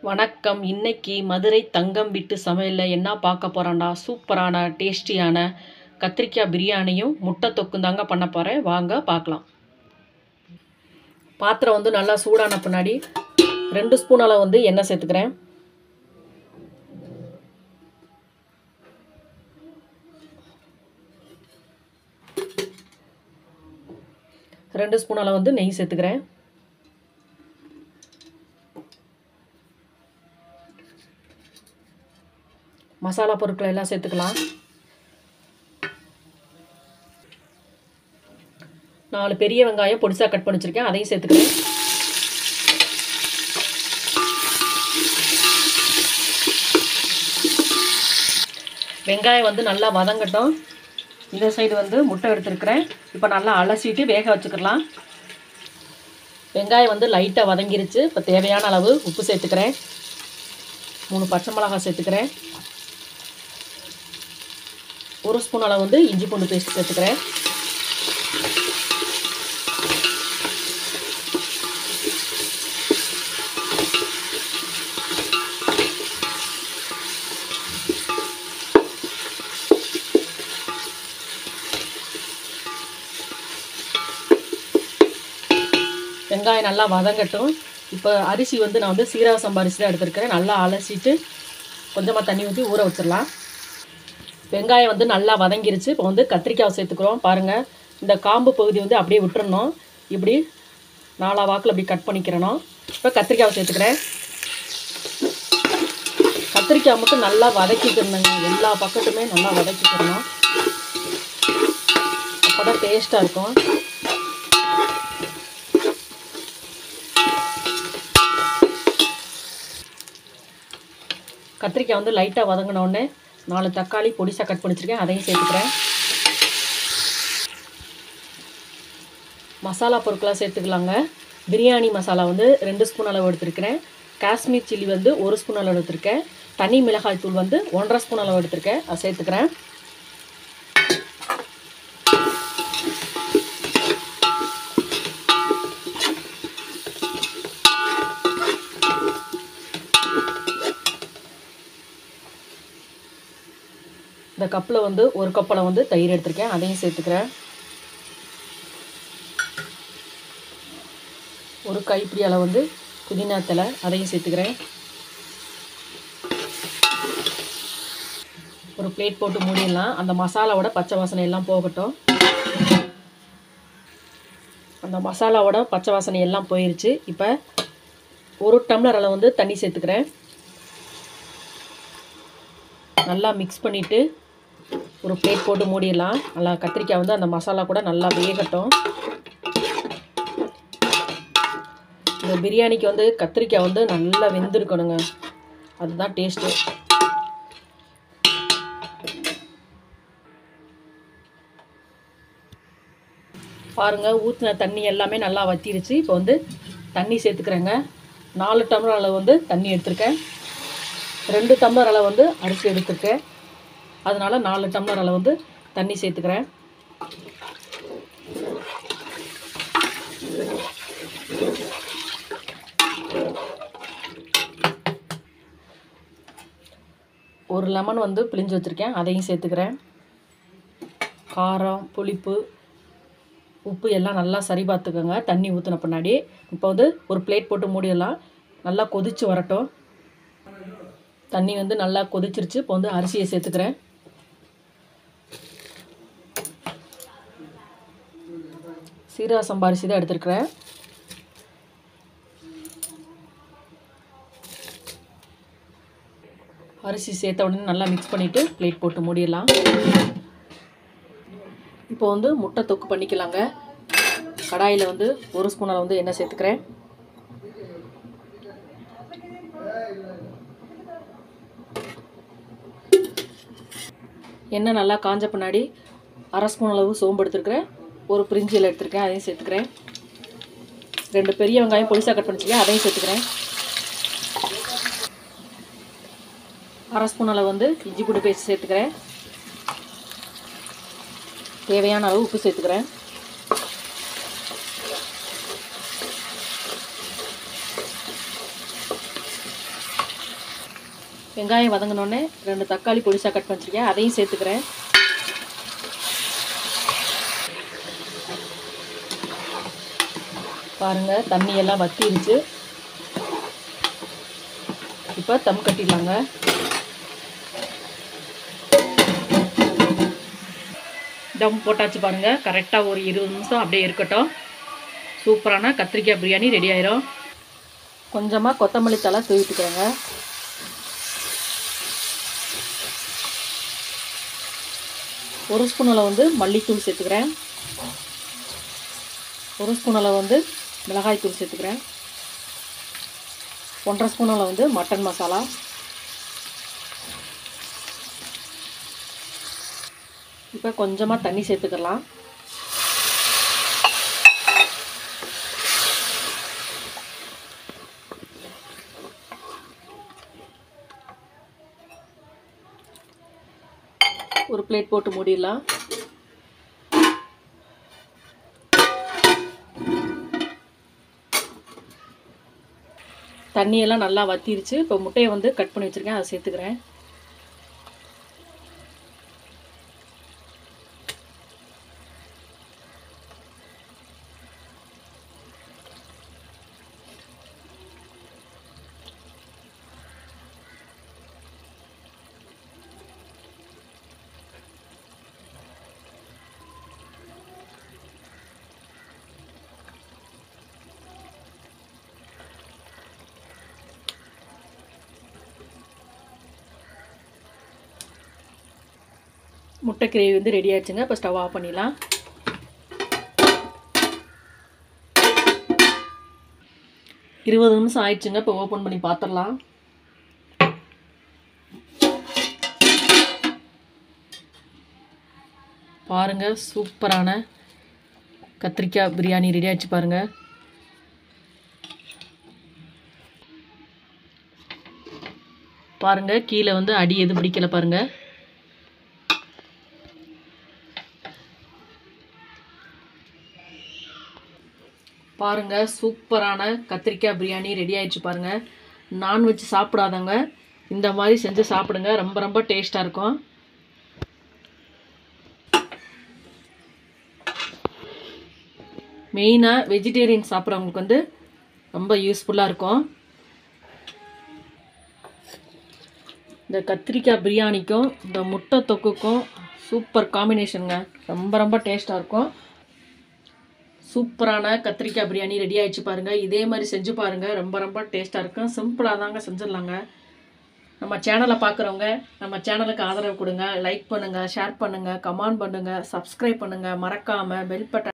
வணக்கம் இன்னைக்கு மதுரை தங்கம் விட்டு சமையலில் என்ன பார்க்க போகிறோன்னா சூப்பரான டேஸ்டியான கத்திரிக்காய் பிரியாணியும் முட்டை தொக்கும் தாங்க பண்ண போகிறேன் வாங்க பார்க்கலாம் பாத்திரம் வந்து நல்லா சூடான பின்னாடி ரெண்டு ஸ்பூன் அளவு வந்து எண்ணெய் சேர்த்துக்கிறேன் ரெண்டு ஸ்பூன் அளவு வந்து நெய் சேர்த்துக்கிறேன் மசாலா பொருட்களை எல்லாம் சேர்த்துக்கலாம் நாலு பெரிய வெங்காயம் பொடிசாக கட் பண்ணி வச்சுருக்கேன் அதையும் சேர்த்துக்கிறேன் வெங்காயம் வந்து நல்லா வதங்கட்டும் இந்த சைடு வந்து முட்டை எடுத்துருக்கிறேன் இப்போ நல்லா அலசிட்டு வேக வச்சுக்கலாம் வெங்காயம் வந்து லைட்டாக வதங்கிருச்சு இப்போ தேவையான அளவு உப்பு சேர்த்துக்கிறேன் மூணு பச்சை மிளகாய் சேர்த்துக்கிறேன் ஒரு ஸ்பூன் அளவு வந்து இஞ்சி பூண்டு பேஸ்ட் சேர்த்துக்கிறேன் வெங்காயம் நல்லா வதங்கட்டும் இப்போ அரிசி வந்து நான் வந்து சீரக சம்பா அரிசி தான் எடுத்துருக்கிறேன் நல்லா அலசிட்டு கொஞ்சமாக தண்ணி ஊற்றி ஊற வச்சிடலாம் வெங்காயம் வந்து நல்லா வதங்கிருச்சு இப்போ வந்து கத்திரிக்காய் சேர்த்துக்கிறோம் பாருங்கள் இந்த காம்பு பகுதி வந்து அப்படியே விட்டுறணும் இப்படி நாலா வாக்கில் அப்படி கட் பண்ணிக்கிறணும் இப்போ கத்திரிக்காய் சேர்த்துக்கிறேன் கத்திரிக்காய் மட்டும் நல்லா வதக்கிக்கிறணுங்க எல்லா பக்கத்துமே நல்லா வதக்கிக்கிறணும் அப்போ தான் டேஸ்ட்டாக இருக்கும் கத்திரிக்காய் வந்து லைட்டாக வதங்கினோடனே நாலு தக்காளி பொடிசாக கட் பண்ணி வச்சுருக்கேன் அதையும் சேர்த்துக்கிறேன் மசாலா பொருட்களாக சேர்த்துக்கலாங்க பிரியாணி மசாலா வந்து ரெண்டு ஸ்பூன் அளவு எடுத்திருக்கிறேன் காஷ்மீர் சில்லி வந்து ஒரு ஸ்பூன் அளவு எடுத்திருக்கேன் தனி மிளகாய் தூள் வந்து ஒன்றரை ஸ்பூன் அளவு எடுத்திருக்கேன் அதை சேர்த்துக்கிறேன் இந்த கப்பில் வந்து ஒரு கப்பில் வந்து தயிர் எடுத்திருக்கேன் அதையும் சேர்த்துக்கிறேன் ஒரு கைப்பிடி அளவு வந்து புதினா தலை அதையும் சேர்த்துக்கிறேன் ஒரு பிளேட் போட்டு மூடிடலாம் அந்த மசாலாவோட பச்சை வாசனை எல்லாம் போகட்டும் அந்த மசாலாவோட பச்சை வாசனை எல்லாம் போயிருச்சு இப்போ ஒரு டம்ளர் அளவு வந்து தண்ணி சேர்த்துக்கிறேன் நல்லா மிக்ஸ் பண்ணிவிட்டு ஒரு பிளேட் போட்டு மூடிடலாம் நல்லா கத்திரிக்காய் வந்து அந்த மசாலா கூட நல்லா வேகட்டும் இந்த பிரியாணிக்கு வந்து கத்திரிக்காய் வந்து நல்லா வெந்திருக்கணுங்க அதுதான் டேஸ்ட்டு பாருங்கள் ஊற்றின தண்ணி எல்லாமே நல்லா வத்திருச்சு இப்போ வந்து தண்ணி சேர்த்துக்கிறேங்க நாலு டம்ளர் அளவு வந்து தண்ணி எடுத்திருக்கேன் ரெண்டு டம்ளர் அளவு வந்து அரிசி எடுத்துருக்கேன் அதனால் நாலு டம்ளர் அளவு வந்து தண்ணி சேர்த்துக்கிறேன் ஒரு லெமன் வந்து பிழிஞ்சு வச்சுருக்கேன் அதையும் சேர்த்துக்கிறேன் காரம் புளிப்பு உப்பு எல்லாம் நல்லா சரி பார்த்துக்கோங்க தண்ணி ஊற்றின பின்னாடி இப்போ வந்து ஒரு பிளேட் போட்டு மூடிடலாம் நல்லா கொதித்து வரட்டும் தண்ணி வந்து நல்லா கொதிச்சிருச்சு இப்போ வந்து அரிசியை சேர்த்துக்கிறேன் சீரக சம்பா அரிசி தான் எடுத்துருக்கிறேன் அரிசி சேர்த்த உடனே நல்லா மிக்ஸ் பண்ணிவிட்டு பிளேட் போட்டு மூடிடலாம் இப்போ வந்து முட்டை தொக்கு பண்ணிக்கலாங்க கடாயில் வந்து ஒரு ஸ்பூன் அளவு வந்து எண்ணெய் சேர்த்துக்கிறேன் எண்ணெய் நல்லா காஞ்ச பின்னாடி அரை ஸ்பூன் அளவு சோம்பு எடுத்துருக்கிறேன் ஒரு பிரிஞ்சியில் எடுத்துருக்கேன் அதையும் சேர்த்துக்கிறேன் ரெண்டு பெரிய வெங்காயம் பொடிசாக கட் பண்ணிச்சிருக்கேன் அதையும் சேர்த்துக்கிறேன் அரை ஸ்பூன் அளவு வந்து இஞ்சி பூண்டு பேஸ்ட் சேர்த்துக்கிறேன் தேவையான அளவு உப்பு சேர்த்துக்கிறேன் வெங்காயம் வதங்கினோடனே ரெண்டு தக்காளி பொடிசாக கட் பண்ணிச்சிருக்கேன் அதையும் சேர்த்துக்கிறேன் பாருங்கள் தண்ணி எல்லாம் வத்திருச்சு இப்போ தம் கட்டிடலாங்க தம் போட்டாச்சு பாருங்கள் கரெக்டாக ஒரு இருபது நிமிஷம் அப்படியே இருக்கட்டும் சூப்பரான கத்திரிக்காய் பிரியாணி ரெடி ஆயிரும் கொஞ்சமாக கொத்தமல்லி தலை தூவிட்டுக்கிறேங்க ஒரு ஸ்பூன் அளவு வந்து மல்லித்தூள் சேர்த்துக்கிறேன் ஒரு ஸ்பூன் அளவு வந்து மிளகாய் தூள் சேர்த்துக்கிறேன் ஒன்றரை ஸ்பூன் அளவு வந்து மட்டன் மசாலா இப்போ கொஞ்சமாக தண்ணி சேர்த்துக்கலாம் ஒரு பிளேட் போட்டு மூடிடலாம் தண்ணியெல்லாம் நல்லா வத்திருச்சு இப்போ முட்டையை வந்து கட் பண்ணி வச்சுருக்கேன் அதை சேர்த்துக்கிறேன் முட்டை கிரேவி வந்து ரெடி ஆயிடுச்சுங்க இப்போ ஸ்டவ் ஆஃப் பண்ணிடலாம் இருபது நிமிஷம் ஆயிடுச்சுங்க இப்போ ஓப்பன் பண்ணி பார்த்துடலாம் பாருங்க சூப்பரான கத்திரிக்காய் பிரியாணி ரெடி ஆயிடுச்சு பாருங்க பாருங்க கீழே வந்து அடி எதுவும் பிடிக்கல பாருங்க பாருங்க சூப்பரான கத்திரிக்காய் பிரியாணி ரெடி ஆயிடுச்சு பாருங்க நான்வெஜ் சாப்பிடாதவங்க இந்த மாதிரி செஞ்சு சாப்பிடுங்க ரொம்ப ரொம்ப டேஸ்ட்டாக இருக்கும் மெயினாக வெஜிடேரியன் சாப்பிட்றவங்களுக்கு வந்து ரொம்ப யூஸ்ஃபுல்லாக இருக்கும் இந்த கத்திரிக்காய் பிரியாணிக்கும் இந்த முட்டை தொக்குக்கும் சூப்பர் காம்பினேஷனுங்க ரொம்ப ரொம்ப டேஸ்ட்டாக இருக்கும் சூப்பரான கத்திரிக்காய் பிரியாணி ரெடி ஆயிடுச்சு பாருங்கள் இதே மாதிரி செஞ்சு பாருங்கள் ரொம்ப ரொம்ப டேஸ்ட்டாக இருக்கும் சிம்பிளாக தாங்க செஞ்சிடலாங்க நம்ம சேனலை பார்க்குறவங்க நம்ம சேனலுக்கு ஆதரவு கொடுங்க லைக் பண்ணுங்கள் ஷேர் பண்ணுங்கள் கமெண்ட் பண்ணுங்கள் சப்ஸ்கிரைப் பண்ணுங்கள் மறக்காமல் பெல் பட்டன்